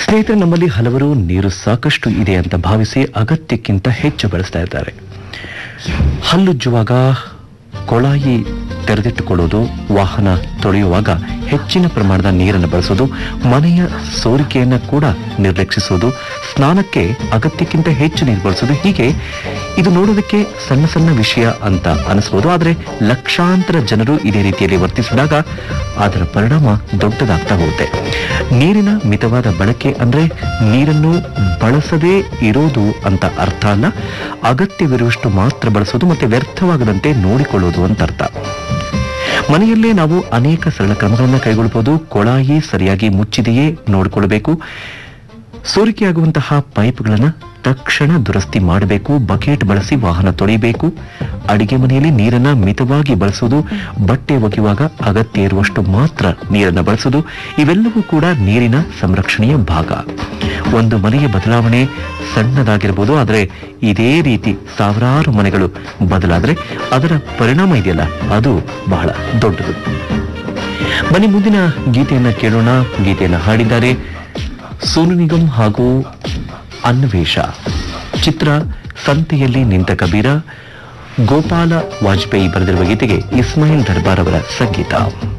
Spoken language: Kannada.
ಸ್ನೇಹಿತರೆ ನಮ್ಮಲ್ಲಿ ಹಲವರು ನೀರು ಸಾಕಷ್ಟು ಇದೆ ಅಂತ ಭಾವಿಸಿ ಅಗತ್ಯಕ್ಕಿಂತ ಹೆಚ್ಚು ಬಳಸ್ತಾ ಇದ್ದಾರೆ ಹಲ್ಲುಜ್ಜುವಾಗ ಕೊಳಾಯಿ ತೆರೆದಿಟ್ಟುಕೊಳ್ಳೋದು ವಾಹನ ತೊಳೆಯುವಾಗ ಹೆಚ್ಚಿನ ಪ್ರಮಾಣದ ನೀರನ್ನು ಬಳಸೋದು ಮನೆಯ ಸೋರಿಕೆಯನ್ನು ಕೂಡ ನಿರ್ಲಕ್ಷಿಸೋದು ಸ್ನಾನಕ್ಕೆ ಅಗತ್ಯಕ್ಕಿಂತ ಹೆಚ್ಚು ನೀರು ಬಳಸೋದು ಹೀಗೆ ಇದು ನೋಡೋದಕ್ಕೆ ಸಣ್ಣ ಸಣ್ಣ ವಿಷಯ ಅಂತ ಅನಿಸ್ಬೋದು ಆದರೆ ಲಕ್ಷಾಂತರ ಜನರು ಇದೇ ರೀತಿಯಲ್ಲಿ ವರ್ತಿಸಿದಾಗ ಅದರ ಪರಿಣಾಮ ದೊಡ್ಡದಾಗ್ತಾ ಹೋಗುತ್ತೆ ನೀರಿನ ಮಿತವಾದ ಬಳಕೆ ಅಂದ್ರೆ ನೀರನ್ನು ಬಳಸದೇ ಇರೋದು ಅಂತ ಅರ್ಥ ಅಲ್ಲ ಅಗತ್ಯವಿರುವಷ್ಟು ಮಾತ್ರ ಬಳಸೋದು ಮತ್ತೆ ವ್ಯರ್ಥವಾಗದಂತೆ ನೋಡಿಕೊಳ್ಳೋದು ಅಂತ ಅರ್ಥ ಮನೆಯಲ್ಲೇ ನಾವು ಅನೇಕ ಸರಳ ಕ್ರಮಗಳನ್ನು ಕೈಗೊಳ್ಳಬಹುದು ಕೊಳಾಯಿ ಸರಿಯಾಗಿ ಮುಚ್ಚಿದೆಯೇ ನೋಡಿಕೊಳ್ಳಬೇಕು ಸೋರಿಕೆಯಾಗುವಂತಹ ಪೈಪ್ಗಳನ್ನು ತಕ್ಷಣ ದುರಸ್ತಿ ಮಾಡಬೇಕು ಬಕೆಟ್ ಬಳಸಿ ವಾಹನ ತೊಳೆಯಬೇಕು ಅಡಿಗೆ ಮನೆಯಲ್ಲಿ ನೀರನ್ನ ಮಿತವಾಗಿ ಬಳಸೋದು ಬಟ್ಟೆ ಒಗೆಯುವಾಗ ಅಗತ್ಯ ಇರುವಷ್ಟು ಮಾತ್ರ ನೀರನ್ನು ಬಳಸೋದು ಇವೆಲ್ಲವೂ ಕೂಡ ನೀರಿನ ಸಂರಕ್ಷಣೆಯ ಭಾಗ ಒಂದು ಮನೆಯ ಬದಲಾವಣೆ ಸಣ್ಣದಾಗಿರ್ಬೋದು ಆದರೆ ಇದೇ ರೀತಿ ಸಾವಿರಾರು ಮನೆಗಳು ಬದಲಾದರೆ ಅದರ ಪರಿಣಾಮ ಇದೆಯಲ್ಲ ಅದು ಬಹಳ ದೊಡ್ಡದು ಬನ್ನಿ ಮುಂದಿನ ಗೀತೆಯನ್ನ ಕೇಳೋಣ ಗೀತೆಯನ್ನ ಹಾಡಿದ್ದಾರೆ ಸೋನು ನಿಗಮ್ ಹಾಗೂ ಅನ್ವೇಷ ಚಿತ್ರ ಸಂತೆಯಲ್ಲಿ ನಿಂತ ಕಬೀರ ಗೋಪಾಲ ವಾಜಪೇಯಿ ಬರೆದಿರುವ ಗೀತೆಗೆ ಇಸ್ಮಾಯಿಲ್ ದರ್ಬಾರ್ ಅವರ ಸಂಗೀತ